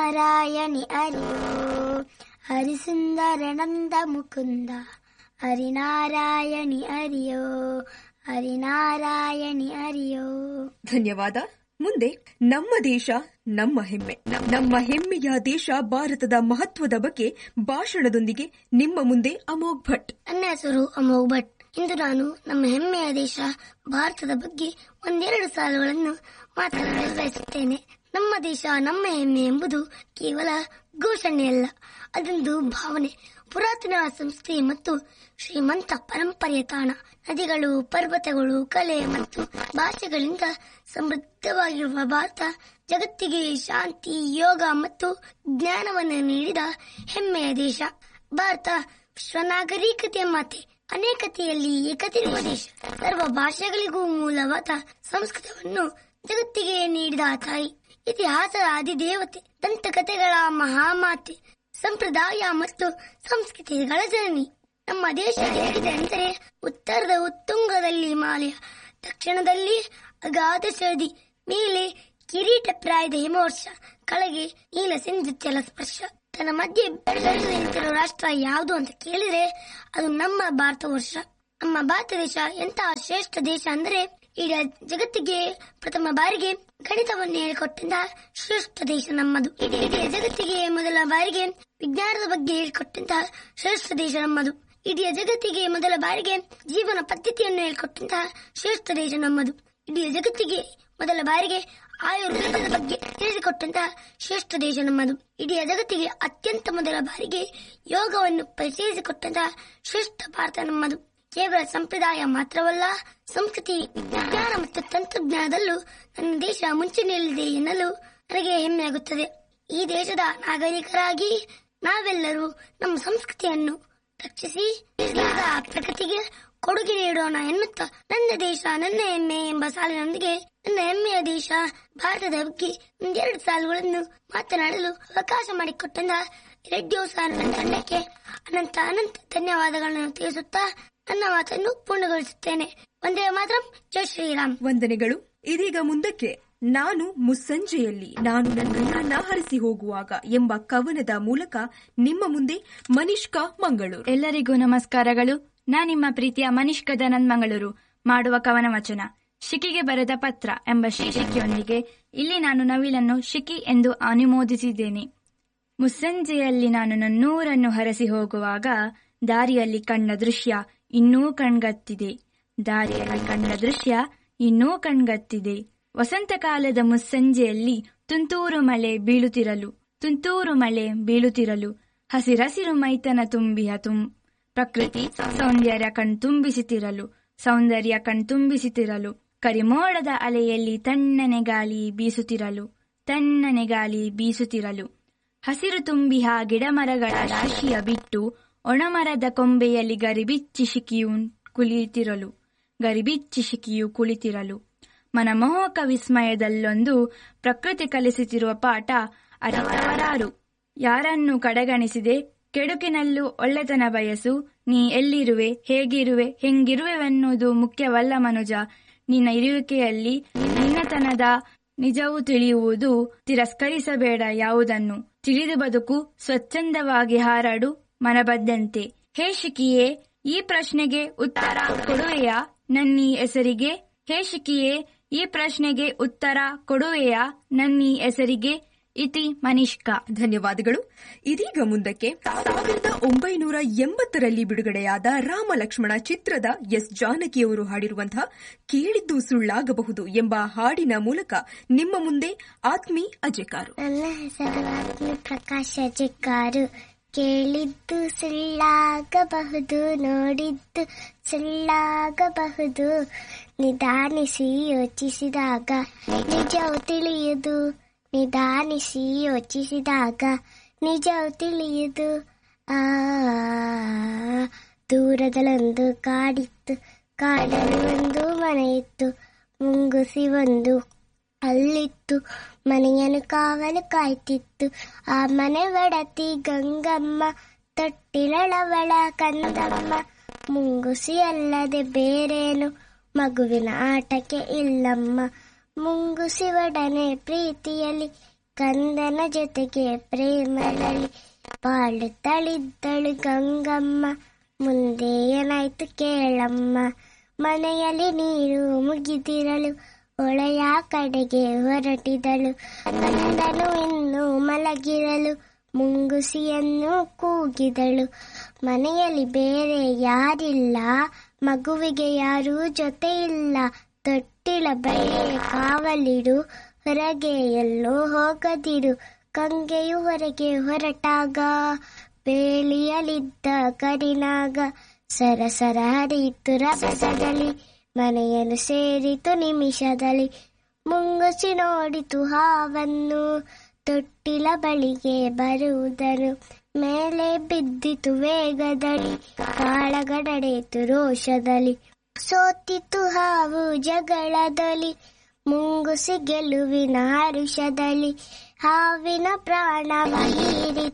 ಹರಿನಾರಾಯಣಿ ಹರಿಯೋ ಹರಿಸುಂದರ ನಂದ ಮುಕುಂದ ಹರಿನಾರಾಯಣಿ ಹರಿಯೋ ಹರಿನಾರಾಯಣಿ ಹರಿಯೋ ಧನ್ಯವಾದ ಮುಂದೆ ನಮ್ಮ ದೇಶ ನಮ್ಮ ಹೆಮ್ಮೆ ನಮ್ಮ ಹೆಮ್ಮೆಯ ದೇಶ ಭಾರತದ ಮಹತ್ವದ ಬಗ್ಗೆ ಭಾಷಣದೊಂದಿಗೆ ನಿಮ್ಮ ಮುಂದೆ ಅಮೋಘ್ ಭಟ್ ನನ್ನ ಹೆಸರು ಅಮೋಘ್ ಭಟ್ ಇಂದು ನಾನು ನಮ್ಮ ಹೆಮ್ಮೆಯ ದೇಶ ಭಾರತದ ಬಗ್ಗೆ ಒಂದೆರಡು ಸಾಲುಗಳನ್ನು ಮಾತನಾಡಲು ಬಯಸುತ್ತೇನೆ ನಮ್ಮ ದೇಶ ನಮ್ಮ ಹೆಮ್ಮೆ ಎಂಬುದು ಕೇವಲ ಘೋಷಣೆಯಲ್ಲ ಅದೊಂದು ಭಾವನೆ ಪುರಾತನ ಸಂಸ್ಕೃತಿ ಮತ್ತು ಶ್ರೀಮಂತ ಪರಂಪರೆಯ ತಾಣ ನದಿಗಳು ಪರ್ವತಗಳು ಕಲೆ ಮತ್ತು ಭಾಷೆಗಳಿಂದ ಸಮೃದ್ಧವಾಗಿರುವ ಭಾರತ ಜಗತ್ತಿಗೆ ಶಾಂತಿ ಯೋಗ ಮತ್ತು ಜ್ಞಾನವನ್ನು ನೀಡಿದ ಹೆಮ್ಮೆಯ ದೇಶ ಭಾರತ ವಿಶ್ವ ನಾಗರಿಕತೆಯ ಮಾತೆ ಅನೇಕತೆಯಲ್ಲಿ ಏಕತೆಯಿರುವ ದೇಶ ಸರ್ವ ಭಾಷೆಗಳಿಗೂ ಮೂಲವಾದ ಸಂಸ್ಕೃತವನ್ನು ಜಗತ್ತಿಗೆ ನೀಡಿದ ತಾಯಿ ಇತಿಹಾಸದ ಅಧಿದೇವತೆ ದಂತಕಥೆಗಳ ಮಹಾಮಾತೆ ಸಂಪ್ರದಾಯ ಮತ್ತು ಸಂಸ್ಕೃತಿಗಳ ಜನನಿ ನಮ್ಮ ದೇಶ ಹೇಗಿದೆ ಅಂದರೆ ಉತ್ತರದ ಉತ್ತುಂಗದಲ್ಲಿ ಹಿಮಾಲಯ ದಕ್ಷಿಣದಲ್ಲಿ ಅಗಾಧ ಶರದಿ ಮೇಲೆ ಕಿರೀಟ ಪ್ರಾಯದ ಹಿಮವರ್ಷ ಕೆಳಗೆ ನೀಲ ಸಿಂಧು ಜಲ ಸ್ಪರ್ಶ ತನ್ನ ಮಧ್ಯೆ ಬೆಳೆದು ನಿಂತಿರುವ ರಾಷ್ಟ್ರ ಯಾವುದು ಅಂತ ಕೇಳಿದ್ರೆ ಅದು ನಮ್ಮ ಭಾರತ ವರ್ಷ ನಮ್ಮ ಭಾರತ ದೇಶ ಎಂತಹ ಶ್ರೇಷ್ಠ ದೇಶ ಅಂದರೆ ಇಡೀ ಜಗತ್ತಿಗೆ ಪ್ರಥಮ ಬಾರಿಗೆ ಗಣಿತವನ್ನು ಹೇಳಿಕೊಟ್ಟಂತಹ ಶ್ರೇಷ್ಠ ದೇಶ ನಮ್ಮದು ಇಡೀ ಇಡೀ ಜಗತ್ತಿಗೆ ಮೊದಲ ಬಾರಿಗೆ ವಿಜ್ಞಾನದ ಬಗ್ಗೆ ಹೇಳಿಕೊಟ್ಟಂತಹ ಶ್ರೇಷ್ಠ ದೇಶ ನಮ್ಮದು ಇಡೀ ಜಗತ್ತಿಗೆ ಮೊದಲ ಬಾರಿಗೆ ಜೀವನ ಪದ್ಧತಿಯನ್ನು ಹೇಳಿಕೊಟ್ಟಂತಹ ಶ್ರೇಷ್ಠ ದೇಶ ನಮ್ಮದು ಇಡೀ ಜಗತ್ತಿಗೆ ಮೊದಲ ಬಾರಿಗೆ ಆಯುರ್ವೇದದ ಬಗ್ಗೆ ತಿಳಿಸಿಕೊಟ್ಟಂತಹ ಶ್ರೇಷ್ಠ ದೇಶ ನಮ್ಮದು ಇಡೀ ಜಗತ್ತಿಗೆ ಅತ್ಯಂತ ಮೊದಲ ಬಾರಿಗೆ ಯೋಗವನ್ನು ಪರಿಚಯಿಸಿಕೊಟ್ಟಂತಹ ಶ್ರೇಷ್ಠ ಭಾರತ ನಮ್ಮದು ಕೇವಲ ಸಂಪ್ರದಾಯ ಮಾತ್ರವಲ್ಲ ಸಂಸ್ಕೃತಿ ವಿಜ್ಞಾನ ಮತ್ತು ತಂತ್ರಜ್ಞಾನದಲ್ಲೂ ನನ್ನ ದೇಶ ಮುಂಚೂಣಿಯಲ್ಲಿದೆ ಎನ್ನಲು ನನಗೆ ಹೆಮ್ಮೆಯಾಗುತ್ತದೆ ಈ ದೇಶದ ನಾಗರಿಕರಾಗಿ ನಾವೆಲ್ಲರೂ ನಮ್ಮ ಸಂಸ್ಕೃತಿಯನ್ನು ರಕ್ಷಿಸಿ ದೇಶದ ಪ್ರಗತಿಗೆ ಕೊಡುಗೆ ನೀಡೋಣ ಎನ್ನುತ್ತಾ ನನ್ನ ದೇಶ ನನ್ನ ಹೆಮ್ಮೆ ಎಂಬ ಸಾಲಿನೊಂದಿಗೆ ನನ್ನ ಹೆಮ್ಮೆಯ ದೇಶ ಭಾರತದ ಬಗ್ಗೆ ಒಂದೆರಡು ಸಾಲುಗಳನ್ನು ಮಾತನಾಡಲು ಅವಕಾಶ ಮಾಡಿಕೊಟ್ಟಂತ ರೇಡಿಯೋ ಸಾಲಿನ ತಂಡಕ್ಕೆ ಅನಂತ ಅನಂತ ಧನ್ಯವಾದಗಳನ್ನು ತಿಳಿಸುತ್ತಾ ನನ್ನ ಮಾತನ್ನು ಪೂರ್ಣಗೊಳಿಸುತ್ತೇನೆ ಒಂದೇ ಮಾತ್ರ ಜೈ ಶ್ರೀರಾಮ್ ವಂದನೆಗಳು ಇದೀಗ ಮುಂದಕ್ಕೆ ನಾನು ಮುಸ್ಸಂಜೆಯಲ್ಲಿ ನಾನು ನನ್ನ ಹರಿಸಿ ಹೋಗುವಾಗ ಎಂಬ ಕವನದ ಮೂಲಕ ನಿಮ್ಮ ಮುಂದೆ ಮನಿಷ್ಕಾ ಮಂಗಳೂರು ಎಲ್ಲರಿಗೂ ನಮಸ್ಕಾರಗಳು ನಾ ನಿಮ್ಮ ಪ್ರೀತಿಯ ಮನಿಷ್ಕ ದನಂದ್ ಮಂಗಳೂರು ಮಾಡುವ ಕವನ ವಚನ ಶಿಕಿಗೆ ಬರೆದ ಪತ್ರ ಎಂಬ ಶೀರ್ಷಿಕೆಯೊಂದಿಗೆ ಇಲ್ಲಿ ನಾನು ನವಿಲನ್ನು ಶಿಕಿ ಎಂದು ಅನುಮೋದಿಸಿದ್ದೇನೆ ಮುಸ್ಸಂಜೆಯಲ್ಲಿ ನಾನು ನನ್ನೂರನ್ನು ಹರಸಿ ಹೋಗುವಾಗ ದಾರಿಯಲ್ಲಿ ಕಂಡ ದೃಶ್ಯ ಇನ್ನೂ ಕಣ್ಗತ್ತಿದೆ ದಾರಿಯಲ್ಲಿ ಕಂಡ ದೃಶ್ಯ ಇನ್ನೂ ಕಣ್ಗತ್ತಿದೆ ವಸಂತ ಕಾಲದ ಮುಸ್ಸಂಜೆಯಲ್ಲಿ ತುಂತೂರು ಮಳೆ ಬೀಳುತ್ತಿರಲು ತುಂತೂರು ಮಳೆ ಬೀಳುತ್ತಿರಲು ಹಸಿರಸಿರು ಮೈತನ ತುಂಬಿಯ ತುಂ ಪ್ರಕೃತಿ ಸೌಂದರ್ಯ ಕಣ್ತುಂಬಿಸುತ್ತಿರಲು ಸೌಂದರ್ಯ ಕಣ್ತುಂಬಿಸುತ್ತಿರಲು ಕರಿಮೋಡದ ಅಲೆಯಲ್ಲಿ ತಣ್ಣನೆ ಗಾಳಿ ಬೀಸುತ್ತಿರಲು ತಣ್ಣನೆ ಗಾಳಿ ಬೀಸುತ್ತಿರಲು ಹಸಿರು ತುಂಬಿಹ ಗಿಡಮರಗಳ ರಾಶಿಯ ಬಿಟ್ಟು ಒಣಮರದ ಕೊಂಬೆಯಲ್ಲಿ ಗರಿಬಿಚ್ಚಿ ಶಿಕಿಯು ಕುಳಿತಿರಲು ಗರಿಬಿಚ್ಚಿ ಶಿಕಿಯು ಕುಳಿತಿರಲು ಮನಮೋಹಕ ವಿಸ್ಮಯದಲ್ಲೊಂದು ಪ್ರಕೃತಿ ಕಲಿಸುತ್ತಿರುವ ಪಾಠ ಅರಿತವರಾರು ಯಾರನ್ನು ಕಡೆಗಣಿಸಿದೆ ಕೆಡುಕಿನಲ್ಲೂ ಒಳ್ಳೆತನ ಬಯಸು ನೀ ಎಲ್ಲಿರುವೆ ಹೇಗಿರುವೆ ಹೆಂಗಿರುವೆವೆನ್ನುವುದು ಮುಖ್ಯವಲ್ಲ ಮನುಜ ನಿನ್ನ ಇರುವಿಕೆಯಲ್ಲಿ ನಿನ್ನತನದ ನಿಜವು ತಿಳಿಯುವುದು ತಿರಸ್ಕರಿಸಬೇಡ ಯಾವುದನ್ನು ತಿಳಿದು ಬದುಕು ಸ್ವಚ್ಛಂದವಾಗಿ ಹಾರಾಡು ಮನಬದ್ದಂತೆ ಹೇ ಶಿಕಿಯೇ ಈ ಪ್ರಶ್ನೆಗೆ ಉತ್ತರ ಕೊಡುವೆಯಾ ನನ್ನೀ ಹೆಸರಿಗೆ ಹೇ ಶಿಕಿಯೇ ಈ ಪ್ರಶ್ನೆಗೆ ಉತ್ತರ ಕೊಡುವೆಯಾ ನನ್ನೀ ಹೆಸರಿಗೆ ಇತಿ ಮನಿಷ್ಕಾ ಧನ್ಯವಾದಗಳು ಇದೀಗ ಮುಂದಕ್ಕೆ ಸಾವಿರದ ಒಂಬೈನೂರ ಎಂಬತ್ತರಲ್ಲಿ ಬಿಡುಗಡೆಯಾದ ರಾಮ ಲಕ್ಷ್ಮಣ ಚಿತ್ರದ ಎಸ್ ಜಾನಕಿಯವರು ಹಾಡಿರುವಂತಹ ಕೇಳಿದ್ದು ಸುಳ್ಳಾಗಬಹುದು ಎಂಬ ಹಾಡಿನ ಮೂಲಕ ನಿಮ್ಮ ಮುಂದೆ ಆತ್ಮಿ ಅಜೆಕಾರು ನನ್ನ ಹೆಸರು ಆತ್ಮ ಪ್ರಕಾಶ ಜಿಕ್ಕಾರು ಕೇಳಿದ್ದು ಸುಳ್ಳಾಗಬಹುದು ನೋಡಿದ್ದು ಸುಳ್ಳಾಗಬಹುದು ನಿಧಾನಿಸಿ ಯೋಚಿಸಿದಾಗ ನಿಜವು ತಿಳಿಯುವುದು ನಿಧಾನಿಸಿ ಯೋಚಿಸಿದಾಗ ನಿಜವು ತಿಳಿಯುವುದು ಆ ದೂರದಲ್ಲೊಂದು ಕಾಡಿತ್ತು ಕಾಡಲ್ಲಿ ಒಂದು ಮನೆ ಇತ್ತು ಮುಂಗುಸಿ ಒಂದು ಅಲ್ಲಿತ್ತು ಮನೆಯನ್ನು ಕಾವಲು ಕಾಯ್ತಿತ್ತು ಆ ಮನೆ ಒಡತಿ ಗಂಗಮ್ಮ ತೊಟ್ಟಿಲಳವಳ ಕಂದಮ್ಮ ಮುಂಗುಸಿ ಅಲ್ಲದೆ ಬೇರೇನು ಮಗುವಿನ ಆಟಕ್ಕೆ ಇಲ್ಲಮ್ಮ ಮುಂಗುಸಿ ಒಡನೆ ಪ್ರೀತಿಯಲ್ಲಿ ಕಂದನ ಜೊತೆಗೆ ಪ್ರೇಮದಲ್ಲಿ ಬಾಳುತ್ತಳಿದ್ದಳು ಗಂಗಮ್ಮ ಮುಂದೆ ಏನಾಯ್ತು ಕೇಳಮ್ಮ ಮನೆಯಲ್ಲಿ ನೀರು ಮುಗಿದಿರಲು ಹೊಳೆಯ ಕಡೆಗೆ ಹೊರಟಿದಳು ಕಂದನು ಇನ್ನು ಮಲಗಿರಲು ಮುಂಗುಸಿಯನ್ನು ಕೂಗಿದಳು ಮನೆಯಲ್ಲಿ ಬೇರೆ ಯಾರಿಲ್ಲ ಮಗುವಿಗೆ ಯಾರೂ ಜೊತೆ ಇಲ್ಲ ತೊಟ್ಟಿಲ ಬಳಿ ಕಾವಲಿಡು ಹೊರಗೆ ಎಲ್ಲೋ ಹೋಗದಿರು ಕಂಗೆಯು ಹೊರಗೆ ಹೊರಟಾಗ ಬೇಲಿಯಲಿದ್ದ ಕರಿನಾಗ ಸರಸರ ಹರಿಯಿತು ರಭಸದಲ್ಲಿ ಮನೆಯನ್ನು ಸೇರಿತು ನಿಮಿಷದಲ್ಲಿ ಮುಂಗುಸಿ ನೋಡಿತು ಹಾವನ್ನು ತೊಟ್ಟಿಲ ಬಳಿಗೆ ಬರುವುದನು ಮೇಲೆ ಬಿದ್ದಿತು ವೇಗದಲ್ಲಿ ಕಾಳಗಡಡೆತು ರೋಷದಲ್ಲಿ ಸೋತಿತು ಹಾವು ಜಗಳದಲ್ಲಿ ಮುಂಗುಸಿ ಗೆಲುವಿನ ಹರುಷದಲ್ಲಿ ಹಾವಿನ ಪ್ರಾಣ ಹೀರಿತು